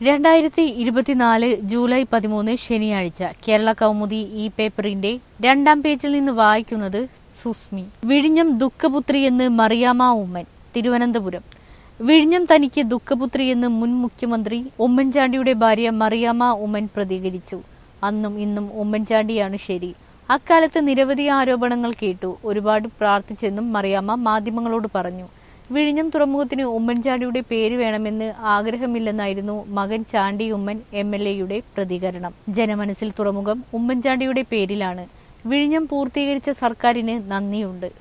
രണ്ടായിരത്തി ഇരുപത്തിനാല് ജൂലൈ പതിമൂന്ന് ശനിയാഴ്ച കേരള കൗമുദി ഈ പേപ്പറിന്റെ രണ്ടാം പേജിൽ നിന്ന് വായിക്കുന്നത് സുസ്മി വിഴിഞ്ഞം ദുഃഖപുത്രി എന്ന് മറിയാമ ഉമ്മൻ തിരുവനന്തപുരം വിഴിഞ്ഞം തനിക്ക് ദുഃഖപുത്രി എന്ന് മുൻ മുഖ്യമന്ത്രി ഉമ്മൻചാണ്ടിയുടെ ഭാര്യ മറിയാമ ഉമ്മൻ പ്രതികരിച്ചു അന്നും ഇന്നും ഉമ്മൻചാണ്ടിയാണ് ശരി അക്കാലത്ത് നിരവധി ആരോപണങ്ങൾ കേട്ടു ഒരുപാട് പ്രാർത്ഥിച്ചെന്നും മറിയാമ്മ മാധ്യമങ്ങളോട് പറഞ്ഞു വിഴിഞ്ഞം തുറമുഖത്തിന് ഉമ്മൻചാണ്ടിയുടെ പേര് വേണമെന്ന് ആഗ്രഹമില്ലെന്നായിരുന്നു മകൻ ചാണ്ടി ഉമ്മൻ എം എൽ എയുടെ പ്രതികരണം ജനമനസ്സിൽ തുറമുഖം ഉമ്മൻചാണ്ടിയുടെ പേരിലാണ് വിഴിഞ്ഞം പൂർത്തീകരിച്ച സർക്കാരിന് നന്ദിയുണ്ട്